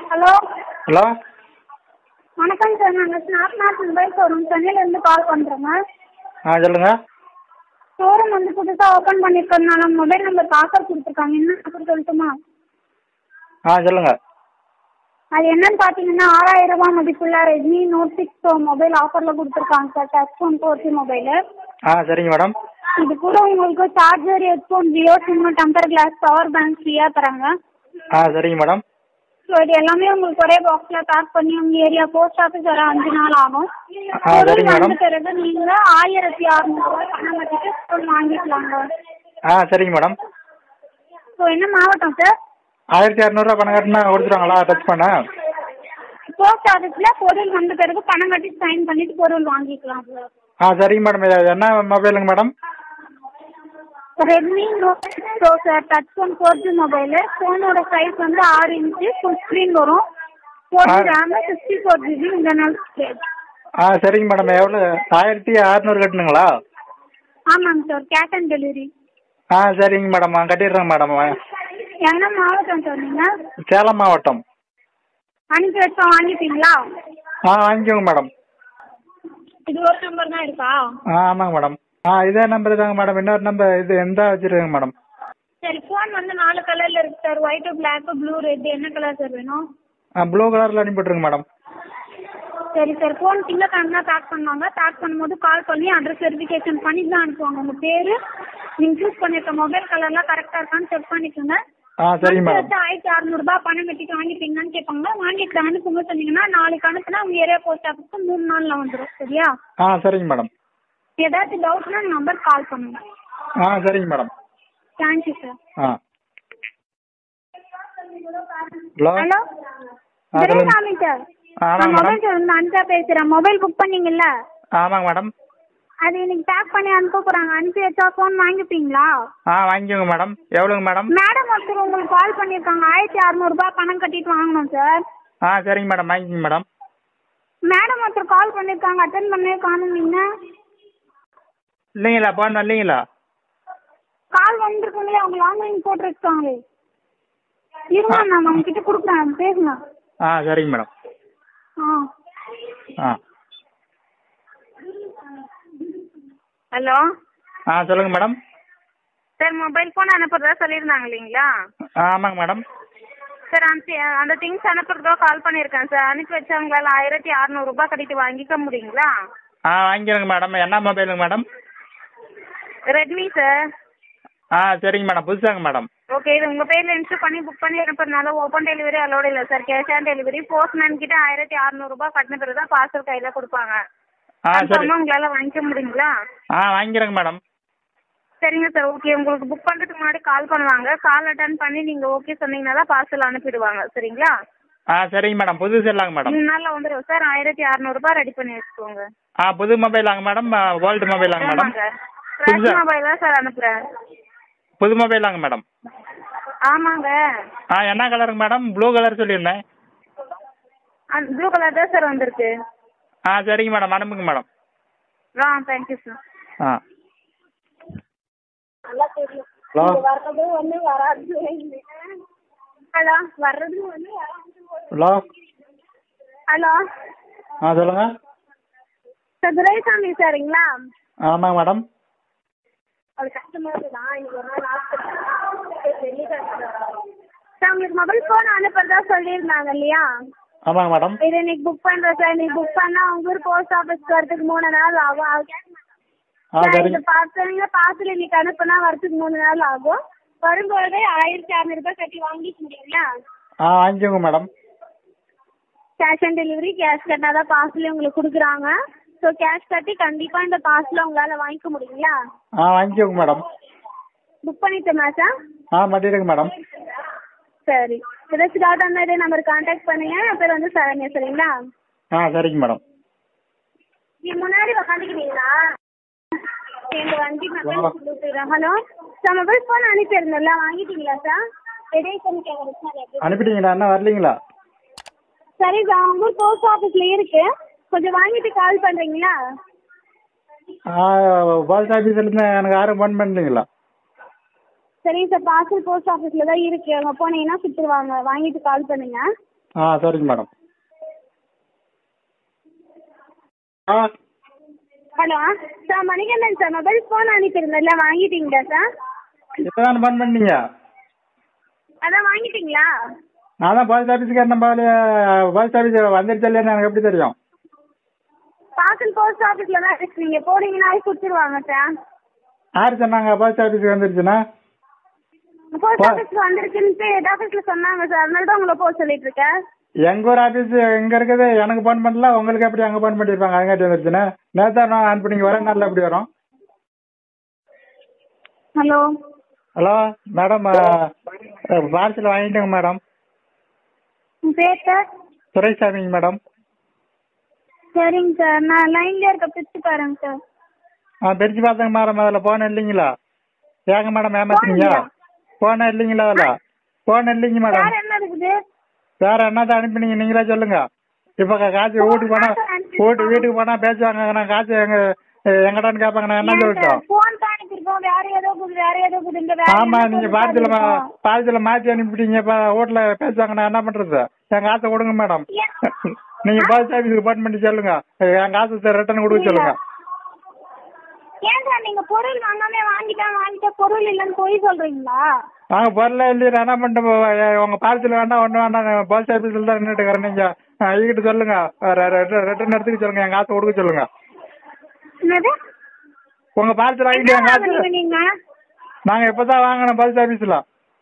Hello hello வணக்கம் sir நாங்கள் snap mate mobile showroom சென்னையிலேருந்து கால் பண்ணுறோங்க ஆ சொல்லுங்கள் ஷோரூம் வந்து புதுசாக ஓப்பன் பண்ணியிருக்கறதுனால மொபைல் நம்பருக்கு ஆஃபர் கொடுத்துருக்காங்க என்ன ஆஃபர் சொல்லட்டுமா ஆ சொல்லுங்கள் அது என்னன்னு பார்த்தீங்கன்னா ஆறாயிரம் ரூபாய் மதிப்புள்ள Redmi Note six pro mobile ஆஃபரில் கொடுத்துருக்காங்க sir touch phone four G mobile ஆ சரிங்க மேடம் இது கூட உங்களுக்கு charger headphone Jio sim temper glass power bank ஃப்ரீயாக தராங்க ஆ சரிங்க மேடம் ஸோ இது எல்லாமே உங்களுக்கு ஒரே பாக்ஸில் பேக் பண்ணி உங்கள் ஏரியா போஸ்ட் ஆஃபீஸ் வர அஞ்சு நாள் ஆகும் ஆ, சரிங்க பொருள் மேடம். வந்த பிறகு நீங்கள் ஆயிரத்தி அறநூறுவா பணம் கட்டிட்டு பொருள் வாங்கிக்கலாங்க ஆ சரிங்க மேடம் ஸோ என்ன மாவட்டம் சார் ஆயிரத்தி இரநூறுவா பணம் கட்டினா கொடுத்துருவாங்களா டச் பண்ண போஸ்ட் ஆஃபீஸில் பொருள் வந்த பிறகு பணம் கட்டி சைன் பண்ணிட்டு பொருள் வாங்கிக்கலாம் சார் ஆ சரிங்க மேடம் இது என்ன மொபைலுங்க madam Redmi Note pro sir touch phone four G mobile ஃபோனோட சைஸ் வந்து ஆறு இன்ச்சு ஃபுல் ஸ்க்ரீன் வரும் ஃபோர் ஆ. G RAM sixty four GB internal storage ஆ சரிங்க மேடம் எவ்வளோ ஆயிரத்தி அறநூறு கட்டணுங்களா ஆமாங்க சார் கேஷ் ஆன் டெலிவரி ஆ சரிங்க மேடம் ஆ கட்டிடுறேங்க மேடம் என்ன மாவட்டம் சார் நீங்கள் சேலம் மாவட்டம் அனுப்பி வச்சோம் வாங்கிட்டீங்களா ஆ வாங்கிக்கோங்க மேடம் இது ஒரு நம்பர் தான் இருக்கா ஆ ஆமாங்க மேடம் ஆ இதே நம்பர் தாங்க மேடம் இன்னொரு நம்பர் இது எந்த வச்சுருக்கேங்க மேடம் சரி ஃபோன் வந்து நாலு கலரில் இருக்கு sir white black blue red என்ன கலர் சார் வேணும் ஆ ப்ளூ கலரில் அனுப்பிவிட்ருங்க மேடம் சரி சார் ஃபோன் திங்கக்கிழமை தான் பேக் பண்ணுவாங்க பேக் பண்ணும்போது கால் பண்ணி அட்ரஸ் வெரிஃபிகேஷன் பண்ணி தான் அனுப்புவாங்க உங்கள் பேர் நீங்கள் சூஸ் பண்ணியிருக்க மொபைல் கலர்லாம் கரெக்டாக இருக்கான்னு செக் பண்ணிக்கோங்க ஆ சரிங்க மேடம் வச்சு ஆயிரத்தி அறநூறுபா பணம் கட்டிட்டு வாங்கிட்டீங்கன்னு கேட்பாங்க வாங்கிட்டு அனுப்புங்க சொன்னீங்கன்னா நாளைக்கு அனுப்புனா உங்கள் ஏரியா போஸ்ட் ஆஃபீஸ்க்கு மூணு நாளில் வந்துடும் சரியா ஆ சரிங்க மேடம் ஏதாச்சும் டவுட்னா நம்பர் கால் பண்ணுங்க ஆ சரிங்க மேடம் தேங்க்யூ சார் ஆ ஹலோ ஹலோ ஆ, சொல்லுங்க. துரைசாமி சார் ஆமாங்க நான் மேடம் மொபைல் இருந்து அனிதா பேசுகிறேன் மொபைல் புக் பண்ணீங்கல்ல ஆமாங்க மேடம் அது இன்னைக்கு பேக் பண்ணி அனுப்ப போகிறாங்க அனுப்பி வச்சா ஃபோன் வாங்கிப்பீங்களா ஆ வாங்கிக்கோங்க மேடம் எவ்வளோங்க மேடம் மேடம் ஒருத்தர் உங்களுக்கு கால் பண்ணியிருக்காங்க ஆயிரத்தி அறநூறுபா பணம் கட்டிட்டு வாங்கணும் சார் ஆ சரிங்க மேடம் வாங்கிக்கோங்க மேடம் மேடம் ஒருத்தர் கால் பண்ணியிருக்காங்க அட்டன் பண்ணவே காணும் நீங்கள் இல்லைங்களா போன் இல்லைங்களா கால் வந்திருக்குங்களே அவங்க ஆன்லைன் போட்டிருக்காங்களே இருங்க நான் அவங்க கிட்ட கொடுக்குறேன் பேசுங்க ஆ சரிங்க மேடம் ஆ ஆ ஹலோ ஆ சொல்லுங்கள் மேடம் சார் மொபைல் ஃபோன் அனுப்புறதா சொல்லியிருந்தாங்க இல்லைங்களா ஆ ஆமாங்க மேடம் சார் அந்த அந்த திங்ஸ் அனுப்புறதா கால் பண்ணியிருக்கேன் சார் அனுப்பி வச்சவங்களால ஆயிரத்தி அறநூறுபா கட்டிட்டு வாங்கிக்க முடியுங்களா ஆ வாங்கிக்கிறேங்க மேடம் என்ன மொபைலுங்க மேடம் ரெட்மி சார் ஆ சரிங்க மேடம் புதுசாங்க மேடம் ஓகே இது உங்கள் பேரில் இன்ஸ்டால் பண்ணி புக் பண்ணி அனுப்புறதுனால ஓப்பன் டெலிவரி அலோடு இல்லை sir cash on delivery postman கிட்ட ஆயிரத்தி அறநூறுபா கட்டின பிறகு தான் பார்சல் கையில் கொடுப்பாங்க ஆ சரி கன்ஃபார்மாக உங்களால் வாங்கிக்க முடியுங்களா ஆ வாங்கிக்கிறேங்க மேடம் சரிங்க சார் ஓகே உங்களுக்கு புக் பண்ணுறதுக்கு முன்னாடி கால் பண்ணுவாங்க கால் அட்டன் பண்ணி நீங்கள் ஓகே சொன்னீங்கன்னா தான் பார்சல் அனுப்பிடுவாங்க சரிங்களா ஆ சரிங்க மேடம் புது செல்லாங்க மேடம் மூணு நாளில் வந்துடும் சார் ஆயிரத்தி அறநூறுபா ரெடி பண்ணி வச்சுக்கோங்க ஆ புது மொபைலாங்க மேடம் ஓல்டு மொபைலாங்க மேடம் ஆமாங்க ஃப்ரெஷ் புதுசா? மொபைல் தான் சார் அனுப்புகிறேன் புது மொபைலாங்க மேடம் ஆமாங்க ஆ என்ன கலருங்க மேடம் ப்ளூ கலர் சொல்லியிருந்தேன் அந்த ப்ளூ கலர் தான் சார் வந்திருக்கு ஆ சரிங்க மேடம் அனுப்புங்க மேடம் ஆ தேங்க்யூ சார் ஆ நல்லா தெரியும் ஹலோ வர்றது ஒன்று வராது ஹலோ வர்றது ஒன்று ஹலோ ஹலோ ஆ சொல்லுங்கள் சார் துரைசாமி சாருங்களா ஆமாங்க மேடம் அது கஸ்டமர் தான் இன்னைக்கு ஒரு நாள் ஹாஸ்பிட்டல் சார் உங்களுக்கு மொபைல் ஃபோன் அனுப்புறதா சொல்லியிருந்தாங்க இல்லையா ஆமாங்க மேடம் இது இன்னைக்கு புக் பண்ணுறேன் சார் இன்னைக்கு புக் பண்ணால் உங்க ஊர் போஸ்ட் ஆஃபீஸ்க்கு வரதுக்கு மூணு நாள் ஆகும் அது கேட்க ஆ சார் சரிங்க இது பார்த்தீங்க பார்சல் இன்னைக்கு அனுப்புனா வரதுக்கு மூணு நாள் ஆகும் வரும்போதே ஆயிரத்தி அறநூறுபா கட்டி வாங்கிக்க முடியுங்களா ஆ வாங்கிக்கோங்க madam cash on delivery cash கட்டினா தான் பார்சல் உங்களுக்கு கொடுக்குறாங்க ஸோ கேஷ் கட்டி கண்டிப்பாக இந்த பார்சலை உங்களால் வாங்கிக்க முடியுங்களா ஆ வாங்கிக்கோங்க மேடம் புக் பண்ணிட்டோமா சார் ஆ மாட்டிடுங்க மேடம் சரி ஏதாச்சும் டவுட் இருந்தால் இதே நம்பர் கான்டாக்ட் பண்ணுங்க என் பேர் வந்து சரண்யா சரிங்களா ஆ சரிங்க மேடம் நீ முன்னாடி உக்காந்துக்கிறீங்களா எங்க வண்டி கொடுத்துறேன் ஹலோ சார் மொபைல் ஃபோன் அனுப்பியிருந்தேன்ல வாங்கிட்டீங்களா சார் எடேஷன் கேட்குறேன் அனுப்பிட்டீங்களா அண்ணா வரலீங்களா சரி சார் உங்க ஊர் போஸ்ட் ஆஃபீஸ்ல இருக்கு கொஞ்சம் வாங்கிட்டு கால் பண்றீங்களா ஆ போஸ்ட் ஆஃபீஸ்லேருந்து எனக்கு யாரும் ஃபோன் பண்ணுறீங்களா சரி சார் பார்சல் போஸ்ட் ஆஃபீஸில் தான் இருக்கு அங்கே போனீங்கன்னா கொடுத்துருவாங்க வாங்கிட்டு கால் பண்ணுங்க ஆ சரிங்க மேடம் ஆ hello sir Manikandan sir mobile phone அனுப்பியிருந்தேன்ல வாங்கிட்டீங்களா சார் இப்போ தான் ஃபோன் பண்ணீங்க அதான் வாங்கிட்டீங்களா நான் தான் போஸ்ட் ஆஃபீஸுக்கு நம்ம போஸ்ட் ஆஃபீஸ் வந்துருச்சு இல்லையா எனக்கு எப்படி தெரியும் பாசல் போஸ்ட் ஆஃபீஸில் தான் இருக்கு நீங்கள் போனீங்கன்னா கொடுத்துருவாங்க சார் யார் சொன்னாங்க போஸ்ட் ஆஃபீஸுக்கு வந்துருச்சுன்னா போஸ்ட் போ- ஆஃபீஸ்க்கு வந்துருக்குன்ட்டு ஹெட் ஆஃபீஸில் சொன்னாங்க சார் அதனால தான் உங்களை போக சொல்லிட்டு இருக்கேன் எங்க ஊர் ஆஃபீஸ் எங்க இருக்குது எனக்கு ஃபோன் பண்ணல உங்களுக்கு எப்படி அங்கே ஃபோன் பண்ணியிருப்பாங்க அதுங்காட்டி வந்துருச்சுன்னா நேத்தா நான் அனுப்பினீங்க வர நாளில் எப்படி வரும் ஹலோ ஹலோ மேடம் பார்சல் வாங்கிட்டேங்க மேடம் உங்கள் பேர் சார் துரைசாமிங்க மேடம் சரிங்க சார் நான் லைன்லேயே இருக்க பிரிச்சு பாருங்க சார் ஆ பிரிச்சு பார்த்தேங்க மேடம் அதில் ஃபோன் இல்லைங்களா ஏங்க மேடம் ஏமாத்துறீங்க ஃபோன் இல்லைங்களா அதில் ஃபோன் இல்லைங்க மேடம் வேறு என்ன இருக்குது வேற என்னத்தை அனுப்பினீங்க நீங்களே சொல்லுங்க இப்போ காசு வீட்டுக்கு போனா வீட்டு வீட்டுக்கு போனா பேசுவாங்க நான் காசு எங்க எங்கடான்னு கேட்பாங்க நான் என்ன சொல்லட்டும் ஃபோன் தான் அனுப்பியிருக்கோம் வேற ஏதோ குது வேற ஏதோ குதுங்க வேற ஆமா என்ன நீங்க குது பாரதியில இருக்கும்? பாரதியில மாத்தி அனுப்பிட்டீங்க இப்ப வீட்டுல பேசுவாங்க நான் என்ன பண்றது என் காசை கொடுங்க மேடம் நீங்க போஸ்ட் ஆபீஸுக்கு ஃபோன் பண்ணி சொல்லுங்க என் காசு ரிட்டர்ன் கொடுக்க சொல்லுங்க ஏன் சார் நீங்க பொருள் வாங்காம வாங்கிட்டேன் வாங்கிட்டேன் பொருள் இல்லைன்னு போய் சொல்றீங்களா நாங்க பொருளே இல்லையா நான் என்ன பண்ணிட்டு உங்க பார்சல் வேண்டாம் ஒண்ணு வேண்டாம் போஸ்ட் ஆபீஸ்ல தான் நின்றுட்டு இருக்கிறேன் நீங்க ஐக்கிட்ட சொல்லுங்க ரிட்டர்ன் எடுத்துக்க சொல்லுங்க என் காசை கொடுக்க சொல்லுங்க என்னது உங்க பார்சல் வாங்கிட்டு என்ன என் காசு வாங்குனீங்க நீங்க நாங்க இப்பதான் வாங்கினோம் போஸ்ட் ஆபீஸ்ல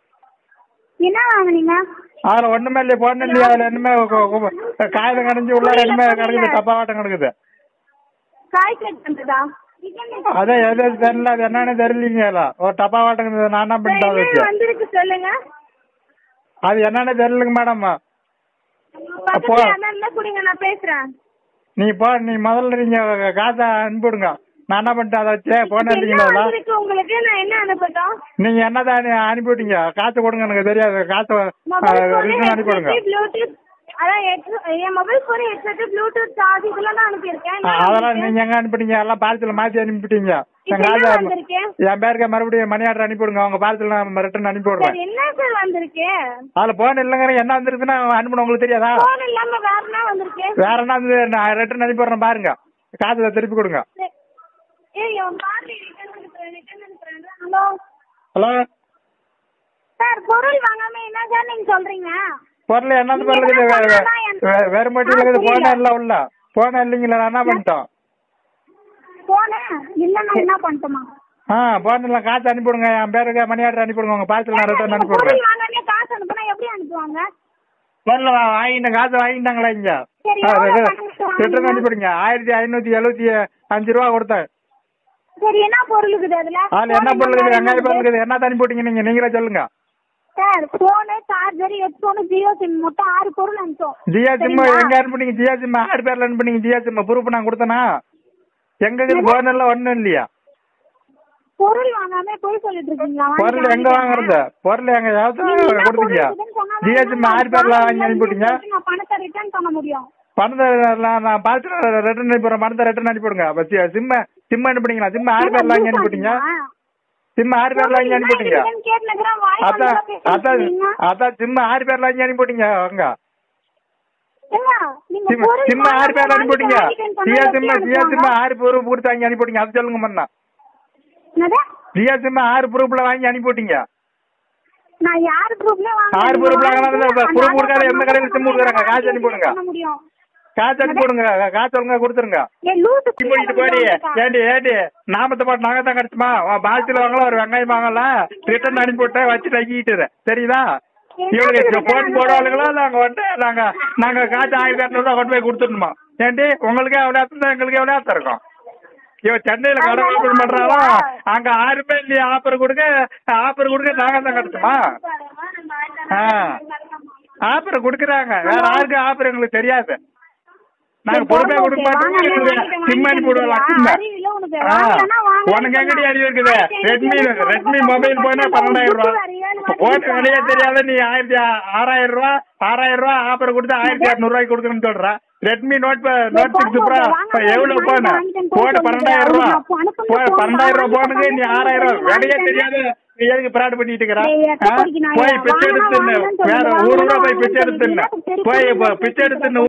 என்ன வாங்குனீங்க அதுல ஒண்ணுமே இல்லையா போன இல்லையா அதுல என்னமே காயில கடைஞ்சு உள்ளார என்னமே கிடக்குது தப்பாவாட்டம் கிடக்குது கால்குலேட் பண்றதா அதான் எது எது தெரியல அது என்னன்னு தெரியலீங்க எல்லாம் ஒரு டப்பா வாட்டங்க நான் என்ன பண்ணிட்டேன் அதை வச்சு வந்திருக்கு சொல்லுங்க அது என்னன்னு தெரியலங்க மேடம் பக்கத்துல அதான் இருந்தா கொடுங்க நான் பேசுறேன் நீ போ நீ முதல்ல நீங்க காசை அனுப்பிவிடுங்க நான் என்ன பண்ணிட்டேன் அதை வச்சு போன என்ன இல்லைங்களா அதெல்லாம்? வந்திருக்கு உங்களுக்கு நான் என்ன அனுப்பட்டும் நீங்க என்னதான் அனுப்பிவிட்டீங்க காசு கொடுங்க எனக்கு தெரியாது காசு மொபைல் ரிட்டர்ன் அனுப்பிவிடுங்க ப்ளூடூத் அதான் headset- என் mobile phone headset bluetooth charge இதெல்லாம் தான் அனுப்பியிருக்கேன் ஆ, என்ன அதெல்லாம் வந்திருக்கு? நீங்க எங்க அனுப்பிட்டீங்க எல்லாம் பார்சல் மாத்தி அனுப்பிட்டீங்க இப்ப என் என்ன காசை வந்திருக்கு? என் பேருக்கு மறுபடியும் மணி ஆர்டர் அனுப்பிவிடுங்க உங்க பார்சல் நான் ரிட்டர்ன் அனுப்பி விடுறேன் சரி என்ன சார் வந்திருக்கு அதுல போன் இல்லைங்கிற என்ன வந்துருக்குன்னா அனுப்பணும் உங்களுக்கு தெரியாதா போன் இல்லாம வேற என்ன வந்திருக்கு வேற என்ன வந்து நான் ரிட்டர்ன் அனுப்பி விடுறேன் பாருங்க காசை திருப்பி கொடுங்க சரி. ஏய் அவன் பாரு ரிட்டர்ன் அனுப்புறேன் ரிட்டர்ன் அனுப்புறேன் ஹலோ ஹலோ சார் பொருள் வாங்காம என்ன சார் நீங்க சொல்றீங்க பொருள் என்னது பொருள் இருக்குது வே- வே- வே- வேற மட்டும் இருக்குது போன இல்லை உள்ள போன இல்லைங்களா நான் என்ன பண்ணிட்டோம் போன இல்லன்னா என்ன பண்ணட்டுமா ஆ போனில் காசு அனுப்பிவிடுங்க என் பேருக்கு மணி ஆர்டர் அனுப்பிவிடுங்க உங்க பார்சல் நான் ரிட்டர்ன் நீங்க அனுப்பி பொருள் விடுறேன் வாங்காம காசு அனுப்புனா எப்படி அனுப்புவாங்க பொருள் வா- வாங்கிட்டேன் காசு வாங்கிட்டாங்களா இங்க சரி, எவ்வளவு பணம் கொடுத்து ரிட்டர்ன் வாங்குனீங்க? அனுப்பிவிடுங்க ஆயிரத்தி ஐநூத்தி எழுபத்தி அஞ்சு ரூபா கொடுத்தேன் சரி என்ன பொருள் இருக்குது அதுல அதுல என்ன பொருள் இருக்குது வெங்காய பொருள் இருக்குது என்ன அனுப்பி விட்டீங்க நீங்க நீங்களே சொல்லுங்க sir phone charger headphone Jio sim மொத்தம் ஆறு பொருள் அனுப்பிச்சோம் ஜியோ சிம் சரிங்களா? எங்க அனுப்புனீங்க ஜியோ சிம் ஆறு பேர்ல அனுப்புனீங்க ஜியோ சிம் ப்ரூஃப் நான் கொடுத்தேனா எங்க இருக்குது போன் எல்லாம் ஒண்ணும் இல்லையா பொருள் வாங்காம பொய் சொல்லிட்டு இருக்கீங்களா பொருள் வாங்கி எங்க வாங்கிட்டேன். வாங்குறது பொருள் எங்க நீங்க யாவது என்ன கொடுத்தீங்க பொருள் இருக்குதுன்னு சொன்னா ஜியோ தான் சிம் நான் ஆறு பேர்ல வாங்கி இல்லைன்னு அனுப்பிவிட்டீங்க சொல்லிட்டு நான் பணத்தை ரிட்டர்ன் பண்ண முடியும் பணத்தை நான் நான் பார்த்து ரிட்டர்ன் அனுப்பிடுறேன் பணத்தை ரிட்டர்ன் அனுப்பிவிடுங்க அப்ப சிம் சிம் அனுப்பிட்டீங்களா சிம் ஆறு பேர்ல வாங்கி அனுப்பிட்டீங்க சிம் ஆறு பேர்ல வாங்கி அனுப்பிட்டீங்க அதான் அதான் அதான் சிம் ஆறு பேர்ல வாங்கி அனுப்பிட்டீங்க அவங்க சிம் சிம் ஆறு பேர்ல அனுப்பிட்டீங்க ஜியோ சிம் ஜியோ சிம் ஆறு ப்ரூஃப் கொடுத்து வாங்கி அனுப்பிட்டீங்க அது சொல்லுங்க மண்ணா ஜியோ சிம் ஆறு ப்ரூஃப்ல வாங்கி அனுப்பிட்டீங்க நான் யார் குரூப்ல ஆறு பொருள் வாங்கினா குரூப் கொடுக்காத எந்த கடையில் சிம் கொடுக்குறாங்க காசு அனுப்பி விடுங்க முடியும் காசு அனுப்பி விடுங்க காசு ஒழுங்கா கொடுத்துருங்க ஏன் லூசு போயிட்டு போடி ஏண்டி ஏண்டி நாமத்தை போட்டு நாங்க தான் கிடைச்சுமா பாசில் வாங்கலாம் ஒரு வெங்காயம் வாங்கலாம் ரிட்டர்ன் அனுப்பி விட்டு வச்சு தக்கிட்டு தெரியுதா இவங்களுக்கு போன் போடுவாளுங்களோ நாங்க வந்து நாங்க நாங்க காசு ஆயிரத்தி இரநூறுவா கொண்டு போய் கொடுத்துடணுமா ஏண்டி உங்களுக்கே எவ்வளோ இருந்தா எங்களுக்கு எவ்வளோ ஏத்தம் இருக்கும் இவன் சென்னையில கடை ஓப்பன் பண்றாலும் அங்க ஆறுமே இல்லையா ஆஃபர் கொடுக்க ஆஃபர் கொடுக்க நாங்க தான் கிடைச்சுமா ஆ. ஆஃபர் கொடுக்குறாங்க வேற யாருக்கும் ஆஃபர் எங்களுக்கு தெரியாது நாங்க பொறுமையா கொடுக்க மாட்டோம் சிம் அனுப்பி விடுவோம் சிம் அறிவில உனக்கு ஆ. வாங்கலன்னா வாங்க உனக்கு எங்கடி அறிவு இருக்குது ரெட்மி ரெட்மி மொபைல் போனா பன்னெண்டாயிரம் ரூபா போட்டு வெளியே தெரியாத நீ ஆயிரத்தி ஆ- ஆறாயிரம் ரூபா ஆறாயிரம் ரூபா ஆஃபர் கொடுத்து ஆயிரத்தி இரநூறு ரூபாய்க்கு கொடுக்குறேன்னு சொல்ற Redmi note note six pro இப்போ எவ்வளவு போன போட்டு பன்னெண்டாயிரம் ரூபா போ பன்னெண்டாயிரம் ரூபா போனுங்க நீ ஆறாயிரம் ரூபா வெளியே தெரியாத நீ எதுக்கு பிராட் பண்ணிட்டு இருக்கிற ஆ? போய் பிச்சை எடுத்துன்னு வேற ஊரு கூட போய் பிச்சை எடுத்துன்னு போய் இப்போ பிச்சை எடுத்துன்னு